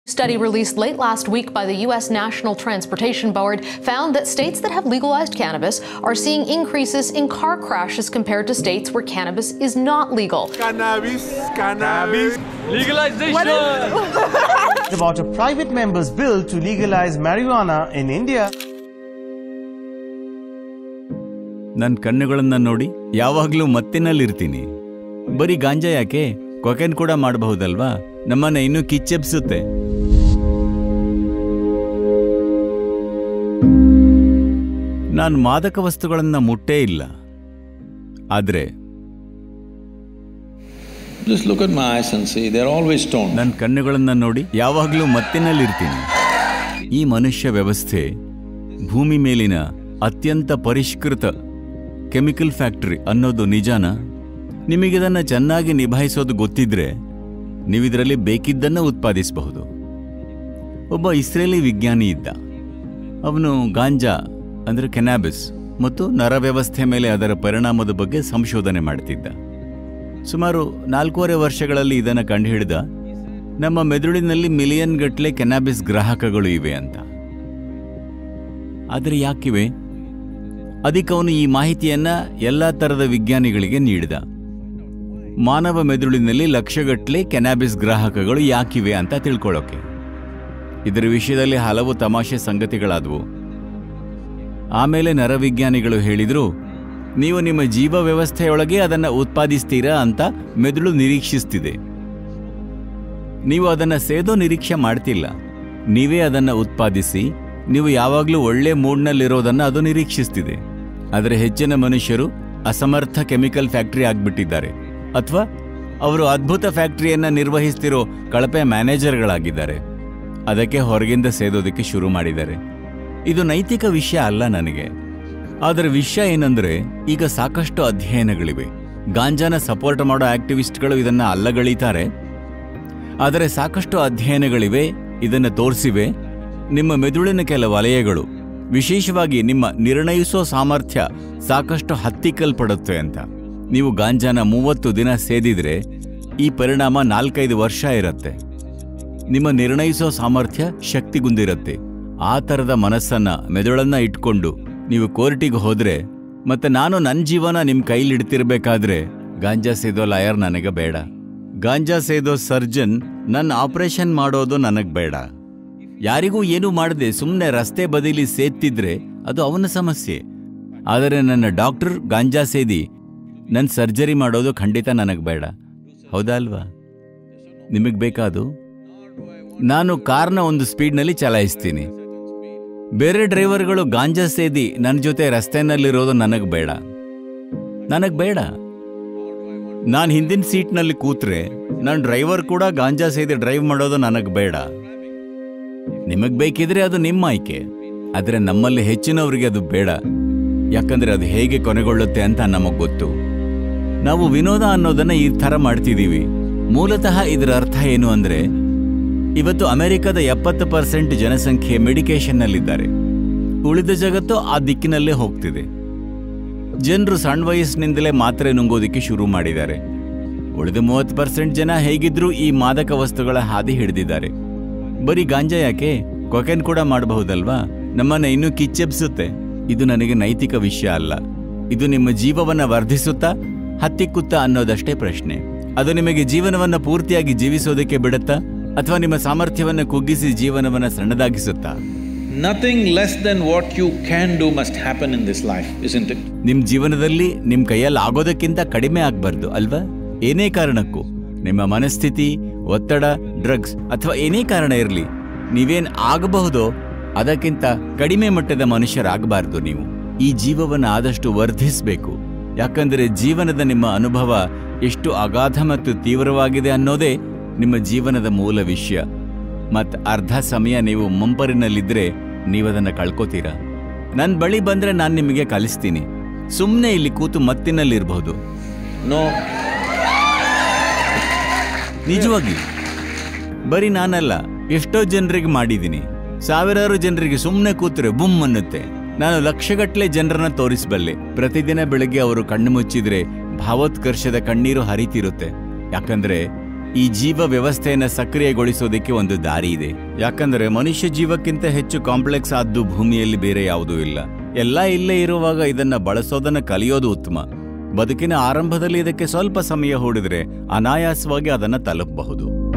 study released late last week by the U.S. National Transportation Board found that states that have legalized cannabis are seeing increases in car crashes compared to states where cannabis is not legal. Cannabis, cannabis. Legalization! about a private member's bill to legalize marijuana in India. ನನ್ನ ಕಣ್ಣುಗಳನ್ನ ನೋಡಿ ಯಾವಾಗಲೂ ಮತ್ತಿನಲ್ಲಿರ್ತೀನಿ ಬರೀ ಗಾಂಜಾ ಯಾಕೆ cocaine ಕೂಡ ಮಾಡಬಹುದಲ್ವಾ ನಮ್ಮನ್ನ ಇನ್ನೂ ಕಿಚ್ಚೆಬ್ಸುತ್ತೆ ನಾನು ಮಾದಕ ವಸ್ತುಗಳನ್ನ ಮುಟ್ಟೇ ಇಲ್ಲ ಆದ್ರೆ Just look at my eyes and see, they're always stoned. ನನ್ನ ಕಣ್ಣುಗಳನ್ನ ನೋಡಿ ಯಾವಾಗಲೂ ಮತ್ತಿನಲ್ಲಿರ್ತೀನಿ ಈ ಮನುಷ್ಯ ವ್ಯವಸ್ಥೆ ಭೂಮಿ ಮೇಲಿನ ಅತ್ಯಂತ ಪರಿಷ್ಕೃತ ಕೆಮಿಕಲ್ ಫ್ಯಾಕ್ಟರಿ ಅನ್ನೋದು ನಿಜಾನ ನಿಮಗಿದನ್ನು ಚೆನ್ನಾಗಿ ನಿಭಾಯಿಸೋದು ಗೊತ್ತಿದ್ರೆ ನೀವಿದರಲ್ಲಿ ಬೇಕಿದ್ದನ್ನು ಉತ್ಪಾದಿಸಬಹುದು ಒಬ್ಬ ಇಸ್ರೇಲಿ ವಿಜ್ಞಾನಿ ಇದ್ದ ಅವನು ಗಾಂಜಾ ಅಂದರೆ ಕೆನಾಬಿಸ್ ಮತ್ತು ನರವ್ಯವಸ್ಥೆ ಮೇಲೆ ಅದರ ಪರಿಣಾಮದ ಬಗ್ಗೆ ಸಂಶೋಧನೆ ಮಾಡ್ತಿದ್ದ ಸುಮಾರು ನಾಲ್ಕೂವರೆ ವರ್ಷಗಳಲ್ಲಿ ಇದನ್ನು ಕಂಡುಹಿಡಿದ ನಮ್ಮ ಮೆದುಳಿನಲ್ಲಿ ಮಿಲಿಯನ್ ಗಟ್ಟಲೆ ಕೆನಾಬಿಸ್ ಗ್ರಾಹಕಗಳು ಇವೆ ಅಂತ ಆದರೆ ಯಾಕಿವೆ ಅದಕ್ಕೆ ಅವನು ಈ ಮಾಹಿತಿಯನ್ನ ಎಲ್ಲ ಥರದ ವಿಜ್ಞಾನಿಗಳಿಗೆ ನೀಡಿದ ಮಾನವ ಮೆದುಳಿನಲ್ಲಿ ಲಕ್ಷಗಟ್ಟಲೆ ಕೆನಾಬಿಸ್ ಗ್ರಾಹಕಗಳು ಯಾಕಿವೆ ಅಂತ ತಿಳ್ಕೊಳ್ಳೋಕೆ ಇದರ ವಿಷಯದಲ್ಲಿ ಹಲವು ತಮಾಷೆ ಸಂಗತಿಗಳಾದವು ಆಮೇಲೆ ನರವಿಜ್ಞಾನಿಗಳು ಹೇಳಿದ್ರು ನೀವು ನಿಮ್ಮ ಜೀವ ವ್ಯವಸ್ಥೆಯೊಳಗೆ ಅದನ್ನು ಉತ್ಪಾದಿಸ್ತೀರಾ ಅಂತ ಮೆದುಳು ನಿರೀಕ್ಷಿಸ್ತಿದೆ ನೀವು ಅದನ್ನು ಸೇದೋ ನಿರೀಕ್ಷೆ ಮಾಡ್ತಿಲ್ಲ ನೀವೇ ಅದನ್ನು ಉತ್ಪಾದಿಸಿ ನೀವು ಯಾವಾಗಲೂ ಒಳ್ಳೆ ಮೂಡ್ನಲ್ಲಿರೋದನ್ನು ಅದು ನಿರೀಕ್ಷಿಸ್ತಿದೆ ಆದರೆ ಹೆಚ್ಚಿನ ಮನುಷ್ಯರು ಅಸಮರ್ಥ ಕೆಮಿಕಲ್ ಫ್ಯಾಕ್ಟರಿ ಆಗ್ಬಿಟ್ಟಿದ್ದಾರೆ ಅಥವಾ ಅವರು ಅದ್ಭುತ ಫ್ಯಾಕ್ಟರಿಯನ್ನ ನಿರ್ವಹಿಸ್ತಿರೋ ಕಳಪೆ ಮ್ಯಾನೇಜರ್ಗಳಾಗಿದ್ದಾರೆ ಅದಕ್ಕೆ ಹೊರಗಿಂದ ಸೇದೋದಕ್ಕೆ ಶುರು ಮಾಡಿದ್ದಾರೆ ಇದು ನೈತಿಕ ವಿಷಯ ಅಲ್ಲ ನನಗೆ ಆದರೆ ವಿಷಯ ಏನಂದ್ರೆ ಈಗ ಸಾಕಷ್ಟು ಅಧ್ಯಯನಗಳಿವೆ ಗಾಂಜಾನ ಸಪೋರ್ಟ್ ಮಾಡೋ ಆಕ್ಟಿವಿಸ್ಟ್ಗಳು ಇದನ್ನ ಅಲ್ಲಗಳಿತಾರೆ ಆದರೆ ಸಾಕಷ್ಟು ಅಧ್ಯಯನಗಳಿವೆ ಇದನ್ನು ತೋರಿಸಿವೆ ನಿಮ್ಮ ಮೆದುಳಿನ ಕೆಲ ವಲಯಗಳು ವಿಶೇಷವಾಗಿ ನಿಮ್ಮ ನಿರ್ಣಯಿಸೋ ಸಾಮರ್ಥ್ಯ ಸಾಕಷ್ಟು ಹತ್ತಿಕ್ಕಲ್ಪಡುತ್ತೆ ಅಂತ ನೀವು ಗಾಂಜಾನ ಮೂವತ್ತು ದಿನ ಸೇದಿದ್ರೆ ಈ ಪರಿಣಾಮ ನಾಲ್ಕೈದು ವರ್ಷ ಇರುತ್ತೆ ನಿಮ್ಮ ನಿರ್ಣಯಿಸೋ ಸಾಮರ್ಥ್ಯ ಶಕ್ತಿಗುಂದಿರುತ್ತೆ ಆ ಥರದ ಮನಸ್ಸನ್ನ ಮೆದುಳನ್ನ ಇಟ್ಕೊಂಡು ನೀವು ಕೋರ್ಟಿಗೆ ಹೋದ್ರೆ ಮತ್ತೆ ನಾನು ನನ್ನ ಜೀವನ ನಿಮ್ಮ ಕೈಲಿಡ್ತಿರ್ಬೇಕಾದ್ರೆ ಗಾಂಜಾ ಸೇದೋ ಲಾಯರ್ ನನಗೆ ಬೇಡ ಗಾಂಜಾ ಸೇದೋ ಸರ್ಜನ್ ನನ್ನ ಆಪರೇಷನ್ ಮಾಡೋದು ನನಗೆ ಬೇಡ ಯಾರಿಗೂ ಏನೂ ಮಾಡದೆ ಸುಮ್ಮನೆ ರಸ್ತೆ ಬದಿಲಿ ಸೇದ್ತಿದ್ರೆ ಅದು ಅವನ ಸಮಸ್ಯೆ ಆದರೆ ನನ್ನ ಡಾಕ್ಟರ್ ಗಾಂಜಾ ಸೇದಿ ನನ್ನ ಸರ್ಜರಿ ಮಾಡೋದು ಖಂಡಿತ ನನಗೆ ಬೇಡ ಹೌದಾ ಅಲ್ವಾ ನಿಮಗೆ ಬೇಕಾದು ನಾನು ಕಾರ್ನ ಒಂದು ಸ್ಪೀಡ್ನಲ್ಲಿ ಚಲಾಯಿಸ್ತೀನಿ ಬೇರೆ ಡ್ರೈವರ್ಗಳು ಗಾಂಜಾ ಸೇದಿ ನನ್ನ ಜೊತೆ ರಸ್ತೆನಲ್ಲಿರೋದು ನನಗೆ ಬೇಡ ನನಗೆ ಬೇಡ ನಾನು ಹಿಂದಿನ ಸೀಟ್ನಲ್ಲಿ ಕೂತ್ರೆ ನನ್ನ ಡ್ರೈವರ್ ಕೂಡ ಗಾಂಜಾ ಸೇದಿ ಡ್ರೈವ್ ಮಾಡೋದು ನನಗೆ ಬೇಡ ನಿಮಗೆ ಬೇಕಿದ್ರೆ ಅದು ನಿಮ್ಮ ಆಯ್ಕೆ ಆದರೆ ನಮ್ಮಲ್ಲಿ ಹೆಚ್ಚಿನವರಿಗೆ ಅದು ಬೇಡ ಯಾಕಂದ್ರೆ ಅದು ಹೇಗೆ ಕೊನೆಗೊಳ್ಳುತ್ತೆ ಅಂತ ನಮಗೆ ಗೊತ್ತು ನಾವು ವಿನೋದ ಅನ್ನೋದನ್ನ ಈ ಥರ ಮಾಡ್ತಿದ್ದೀವಿ ಮೂಲತಃ ಇದರ ಅರ್ಥ ಏನು ಅಂದ್ರೆ ಇವತ್ತು ಅಮೆರಿಕದ ಎಪ್ಪತ್ತು ಪರ್ಸೆಂಟ್ ಜನಸಂಖ್ಯೆ ಮೆಡಿಕೇಶನ್ನಲ್ಲಿದ್ದಾರೆ ಉಳಿದ ಜಗತ್ತು ಆ ದಿಕ್ಕಿನಲ್ಲೇ ಹೋಗ್ತಿದೆ ಜನರು ಸಣ್ಣ ವಯಸ್ಸಿನಿಂದಲೇ ಮಾತ್ರೆ ನುಂಗೋದಿಕ್ಕೆ ಶುರು ಮಾಡಿದ್ದಾರೆ ಉಳಿದ ಮೂವತ್ತು ಪರ್ಸೆಂಟ್ ಜನ ಹೇಗಿದ್ರೂ ಈ ಮಾದಕ ವಸ್ತುಗಳ ಹಾದಿ ಹಿಡಿದಿದ್ದಾರೆ ಬರೀ ಗಾಂಜಾ ಯಾಕೆ ಕೊಕೆನ್ ಕೂಡ ಮಾಡಬಹುದಲ್ವಾ ನಮ್ಮನ್ನ ಇನ್ನೂ ಕಿಚ್ಚೆಬ್ಸುತ್ತೆ ಇದು ನನಗೆ ನೈತಿಕ ವಿಷಯ ಅಲ್ಲ ಇದು ನಿಮ್ಮ ಜೀವವನ್ನ ವರ್ಧಿಸುತ್ತಾ ಹತ್ತಿಕ್ಕುತ್ತಾ ಅನ್ನೋದಷ್ಟೇ ಪ್ರಶ್ನೆ ಅದು ನಿಮಗೆ ಜೀವನವನ್ನ ಪೂರ್ತಿಯಾಗಿ ಜೀವಿಸೋದಕ್ಕೆ ಬಿಡುತ್ತಾ ಅಥವಾ ನಿಮ್ಮ ಸಾಮರ್ಥ್ಯವನ್ನ ಕುಗ್ಗಿಸಿ ಜೀವನವನ್ನ ಸಣ್ಣದಾಗಿಸುತ್ತಾ Nothing less than what you can do must happen in this life, isn't it? ನಿಮ್ ಜೀವನದಲ್ಲಿ ನಿಮ್ ಕೈಯಲ್ಲಿ ಆಗೋದಕ್ಕಿಂತ ಕಡಿಮೆ ಆಗ್ಬಾರ್ದು ಅಲ್ವಾ ಏನೇ ಕಾರಣಕ್ಕೂ ನಿಮ್ಮ ಮನಸ್ಥಿತಿ ಒತ್ತಡ ಡ್ರಗ್ಸ್ ಅಥವಾ ಏನೇ ಕಾರಣ ಇರಲಿ ನೀವೇನ್ ಆಗಬಹುದೋ ಅದಕ್ಕಿಂತ ಕಡಿಮೆ ಮಟ್ಟದ ಮನುಷ್ಯರಾಗಬಾರ್ದು ನೀವು ಈ ಜೀವವನ್ನು ಆದಷ್ಟು ವರ್ಧಿಸಬೇಕು ಯಾಕಂದರೆ ಜೀವನದ ನಿಮ್ಮ ಅನುಭವ ಎಷ್ಟು ಅಗಾಧ ಮತ್ತು ತೀವ್ರವಾಗಿದೆ ಅನ್ನೋದೇ ನಿಮ್ಮ ಜೀವನದ ಮೂಲ ವಿಷಯ ಮತ್ ಅರ್ಧ ಸಮಯ ನೀವು ಮುಂಪರಿನಲ್ಲಿದ್ರೆ ನೀವದನ್ನ ಕಳ್ಕೋತೀರಾ ನನ್ನ ಬಳಿ ಬಂದ್ರೆ ನಾನು ನಿಮಗೆ ಕಲಿಸ್ತೀನಿ ಸುಮ್ಮನೆ ಇಲ್ಲಿ ಕೂತು ಮತ್ತಿನಲ್ಲಿರ್ಬಹುದು No, ನಿಜವಾಗಿ ಬರೀ ನಾನಲ್ಲ ಎಷ್ಟೋ ಜನರಿಗೆ ಮಾಡಿದ್ದೀನಿ ಸಾವಿರಾರು ಜನರಿಗೆ ಸುಮ್ಮನೆ ಕೂತ್ರೆ ಬುಮ್ ಅನ್ನುತ್ತೆ ನಾನು ಲಕ್ಷಗಟ್ಟಲೆ ಜನರನ್ನ ತೋರಿಸಬಲ್ಲೆ ಪ್ರತಿದಿನ ಬೆಳಗ್ಗೆ ಅವರು ಕಣ್ಣು ಮುಚ್ಚಿದ್ರೆ ಭಾವೋತ್ಕರ್ಷದ ಕಣ್ಣೀರು ಹರಿತಿರುತ್ತೆ ಯಾಕಂದ್ರೆ ಈ ಜೀವ ವ್ಯವಸ್ಥೆಯನ್ನ ಸಕ್ರಿಯಗೊಳಿಸೋದಕ್ಕೆ ಒಂದು ದಾರಿ ಇದೆ ಯಾಕಂದ್ರೆ ಮನುಷ್ಯ ಜೀವಕ್ಕಿಂತ ಹೆಚ್ಚು ಕಾಂಪ್ಲೆಕ್ಸ್ ಆದ್ದು ಭೂಮಿಯಲ್ಲಿ ಬೇರೆ ಯಾವುದೂ ಇಲ್ಲ ಎಲ್ಲ ಇಲ್ಲೇ ಇರುವಾಗ ಇದನ್ನ ಬಳಸೋದನ್ನ ಕಲಿಯೋದು ಉತ್ತಮ ಬದುಕಿನ ಆರಂಭದಲ್ಲಿ ಇದಕ್ಕೆ ಸ್ವಲ್ಪ ಸಮಯ ಹೂಡಿದ್ರೆ ಅನಾಯಾಸವಾಗಿ ಅದನ್ನ ತಲುಪಬಹುದು